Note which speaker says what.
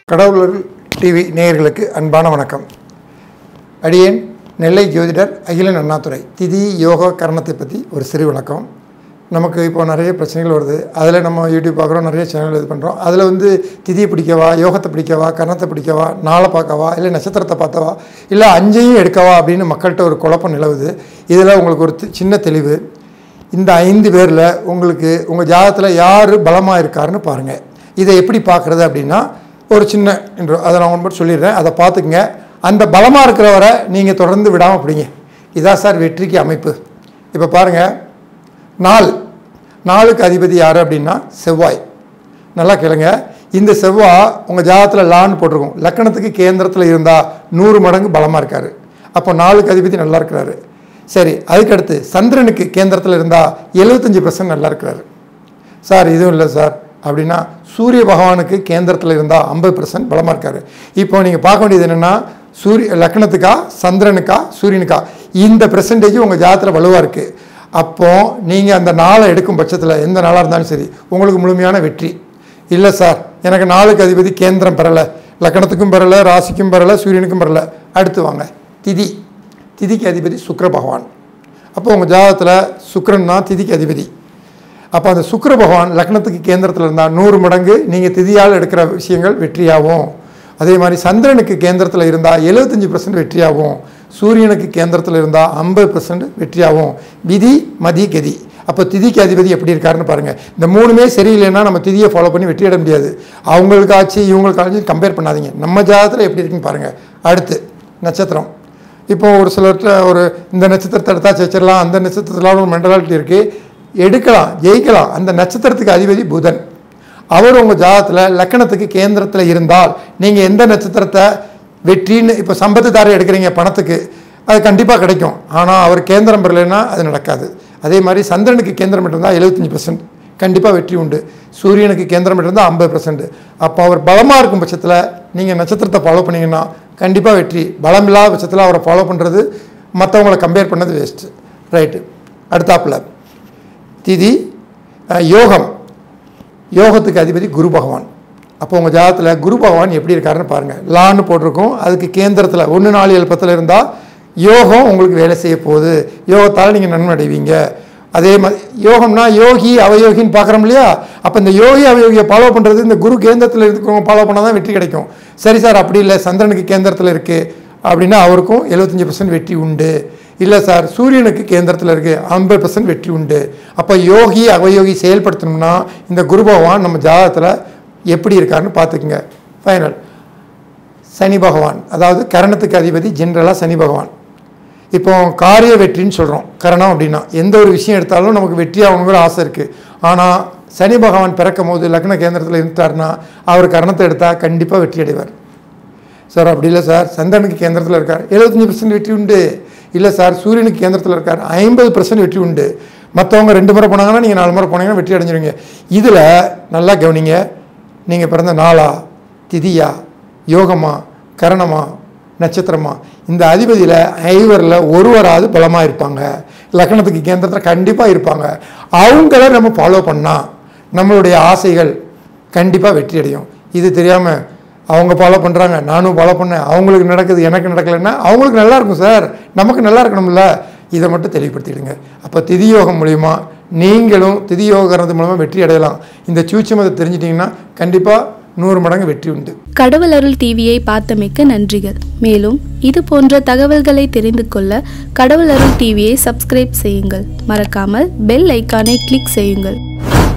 Speaker 1: கடவுளர் TV நேயர்களுக்கு அன்பான வணக்கம் அடியேன் நெல்லை ஜோதிடர் அகிலன் அண்ணாதுரை திதி யோகா கரணத்தை பற்றி ஒரு சிறு விளக்கம் நமக்கு இப்போ நிறைய பிரச்சனைகள் வருது அதில் நம்ம யூடியூப் பார்க்குறோம் நிறைய சேனல் இது பண்ணுறோம் அதில் வந்து திதியை பிடிக்கவா யோகத்தை பிடிக்கவா கரணத்தை பிடிக்கவா நாளை பார்க்கவா இல்லை நட்சத்திரத்தை பார்த்தவா இல்லை அஞ்சையும் எடுக்கவா அப்படின்னு மக்கள்கிட்ட ஒரு குழப்பம் நிலவுது இதில் உங்களுக்கு ஒரு தி- சின்ன தெளிவு இந்த ஐந்து பேரில் உங்களுக்கு உங்கள் ஜாதகத்தில் யார் பலமாக இருக்காருன்னு பாருங்கள் இதை எப்படி பார்க்குறது அப்படின்னா ஒரு சின்ன intro. அதை நான் மட்டும் சொல்லிடுறேன் அதை பார்த்துக்குங்க அந்த பலமாக இருக்கிறவரை நீங்கள் தொடர்ந்து விடாமல் பிடிங்க இதான் சார் வெற்றிக்கு அமைப்பு இப்போ பாருங்கள் நாள் நாளுக்கு அதிபதி யார் அப்படின்னா செவ்வாய் நல்லா கேளுங்க இந்த செவ்வாய் உங்கள் ஜாதகத்தில் லான்னு போட்டிருக்கும் லக்கணத்துக்கு கேந்திரத்தில் இருந்தால் நூறு மடங்கு பலமாக இருக்கார் அப்போ நாளுக்கு அதிபதி நல்லா இருக்கிறாரு சரி அதுக்கடுத்து சந்திரனுக்கு கேந்திரத்தில் இருந்தால் எழுபத்தஞ்சி பர்சன்ட் நல்லா இருக்கிறாரு சார் இதுவும் இல்லை சார் அப்படின்னா சூரிய பகவானுக்கு கேந்திரத்தில் இருந்தால் ஐம்பது பர்சன்ட் பலமாக இருக்காரு இப்போ நீங்கள் பார்க்க வேண்டியது என்னென்னா சூரிய லக்னத்துக்கா சந்திரனுக்கா சூரியனுக்கா இந்த பெர்சன்டேஜ் உங்கள் ஜாதத்தில் வலுவாக இருக்குது அப்போ நீங்கள் அந்த நாளை எடுக்கும் பட்சத்தில் எந்த நாளாக இருந்தாலும் சரி உங்களுக்கு முழுமையான வெற்றி இல்லை சார் எனக்கு நாளுக்கு அதிபதி கேந்திரம் பெறலை லக்கணத்துக்கும் பெறலை ராசிக்கும் பெறலை சூரியனுக்கும் பெறலை அடுத்து வாங்க திதி திதிக்கு அதிபதி சுக்கிர பகவான் அப்போ உங்கள் ஜாதகத்தில் சுக்கிரன் தான் திதிக்கு அதிபதி அப்போ அந்த சுக்கிர பகவான் லக்னத்துக்கு கேந்திரத்தில் இருந்தால் நூறு மடங்கு நீங்கள் திதியால் எடுக்கிற விஷயங்கள் வெற்றியாகும் அதே மாதிரி சந்திரனுக்கு கேந்திரத்தில் இருந்தால் எழுபத்தஞ்சி பர்சன்ட் வெற்றியாகும் சூரியனுக்கு கேந்திரத்தில் இருந்தால் ஐம்பது பர்சன்ட் வெற்றியாகும் விதி மதி கதி அப்போ திதிக்கு அதிபதி எப்படி இருக்காருன்னு பாருங்கள் இந்த மூணுமே சரியில்லைன்னா நம்ம திதியை ஃபாலோ பண்ணி வெற்றியிட முடியாது அவங்களுக்கு ஆச்சு இவங்களுக்கு ஆச்சு கம்பேர் பண்ணாதீங்க நம்ம ஜாதகத்தில் எப்படி இருக்குன்னு பாருங்கள் அடுத்து நட்சத்திரம் இப்போ ஒரு சிலர்கிட்ட ஒரு இந்த நட்சத்திரத்தை எடுத்தா வச்சிடலாம் அந்த நட்சத்திரத்தில் ஒரு மென்டலாலிட்டி இருக்குது எடுக்கலாம் ஜெயிக்கலாம் அந்த நட்சத்திரத்துக்கு அதிபதி புதன் அவர் உங்கள் ஜாதகத்தில் லக்கணத்துக்கு கேந்திரத்தில் இருந்தால் நீங்கள் எந்த நட்சத்திரத்தை வெற்றின்னு இப்போ சம்பத்து தாரை எடுக்கிறீங்க பணத்துக்கு அது கண்டிப்பாக கிடைக்கும் ஆனால் அவர் கேந்திரம் பெறலைன்னா அது நடக்காது அதே மாதிரி சந்திரனுக்கு கேந்திரம் இருந்தால் எழுபத்தஞ்சி பர்சன்ட் கண்டிப்பாக வெற்றி உண்டு சூரியனுக்கு கேந்திரம் இருந்தால் ஐம்பது பர்சன்ட் அப்போ அவர் பலமாக இருக்கும் பட்சத்தில் நீங்கள் நட்சத்திரத்தை ஃபாலோ பண்ணீங்கன்னா கண்டிப்பாக வெற்றி பலம் இல்லாத பட்சத்தில் அவரை ஃபாலோ பண்ணுறது மற்றவங்களை கம்பேர் பண்ணது வேஸ்ட்டு ரைட்டு அடுத்தாப்புல திதி அஹ், யோகம் யோகத்துக்கு அதிபதி குரு பகவான் அப்போ உங்கள் ஜாதகத்தில் குரு பகவான் எப்படி இருக்காருன்னு பாருங்கள் லான்னு போட்டிருக்கோம் அதுக்கு கேந்திரத்தில் ஒன்று நாலு ஏழு பத்தில் இருந்தால் யோகம் உங்களுக்கு வேலை செய்ய போகுது யோகத்தால் நீங்கள் நன்மை அடைவீங்க அதே மாதிரி யோகம்னா யோகி அவயோகின்னு பார்க்குறோம் இல்லையா அப்போ இந்த யோகி அவயோகியை ஃபாலோ பண்ணுறது இந்த குரு கேந்திரத்தில் இருக்கிறவங்க ஃபாலோ பண்ணால் தான் வெற்றி கிடைக்கும் சரி சார் அப்படி இல்லை சந்திரனுக்கு கேந்திரத்தில் இருக்குது அப்படின்னா அவருக்கும் எழுபத்தஞ்சி பர்சன்ட் வெற்றி உண்டு இல்லை சார் சூரியனுக்கு கேந்திரத்தில் இருக்குது ஐம்பது பர்சன்ட் வெற்றி உண்டு அப்போ யோகி அவயோகி செயல்படுத்தணும்னா இந்த குரு பகவான் நம்ம ஜாதகத்தில் எப்படி இருக்காருன்னு பார்த்துக்குங்க ஃபைனல் சனி பகவான் அதாவது கரணத்துக்கு அதிபதி ஜென்ரலாக சனி பகவான் இப்போ காரிய வெற்றின்னு சொல்கிறோம் கரணம் அப்படின்னா எந்த ஒரு விஷயம் எடுத்தாலும் நமக்கு வெற்றி ஆகணுங்கிற ஆசை இருக்குது ஆனால் சனி பகவான் பிறக்கும் போது லக்ன கேந்திரத்தில் இருந்தார்னா அவர் கரணத்தை எடுத்தால் கண்டிப்பாக வெற்றி அடைவார் சார் அப்படி இல்லை சார் சந்திரனுக்கு கேந்திரத்தில் இருக்கார் எழுபத்தஞ்சி பர்சன்ட் வெற்றி உண்டு இல்லை சார் சூரியனுக்கு கேந்திரத்தில் இருக்கார் ஐம்பது பர்சன்ட் வெற்றி உண்டு மற்றவங்க ரெண்டு முறை போனாங்கன்னா நீங்கள் நாலு முறை போனீங்கன்னா வெற்றி அடைஞ்சிருவீங்க இதில் நல்லா கவனிங்க நீங்கள் பிறந்த நாளா திதியா யோகமா கரணமா நட்சத்திரமா இந்த அதிபதியில் ஐவரில் ஒருவராவது பலமாக இருப்பாங்க லக்னத்துக்கு கேந்திரத்தில் கண்டிப்பாக இருப்பாங்க அவங்கள நம்ம ஃபாலோ பண்ணால் நம்மளுடைய ஆசைகள் கண்டிப்பாக வெற்றி அடையும் இது தெரியாமல் அவங்க ஃபாலோ பண்ணுறாங்க நானும் ஃபாலோ பண்ணேன் அவங்களுக்கு நடக்குது எனக்கு நடக்கலைன்னா அவங்களுக்கு நல்லா இருக்கும் சார் நமக்கு நல்லா இருக்கணும்ல இதை மட்டும் தெளிவுபடுத்திடுங்க அப்போ திதி யோகம் மூலிமா நீங்களும் திதி யோகிறது மூலமாக வெற்றி அடையலாம் இந்த சூட்சமத்தை தெரிஞ்சிட்டிங்கன்னா கண்டிப்பாக நூறு மடங்கு வெற்றி உண்டு
Speaker 2: கடவுள் அருள் டிவியை பார்த்தமைக்க நன்றிகள் மேலும் இது போன்ற தகவல்களை தெரிந்து கொள்ள கடவுள் அருள் டிவியை சப்ஸ்கிரைப் செய்யுங்கள் மறக்காமல் பெல் ஐக்கானை கிளிக் செய்யுங்கள்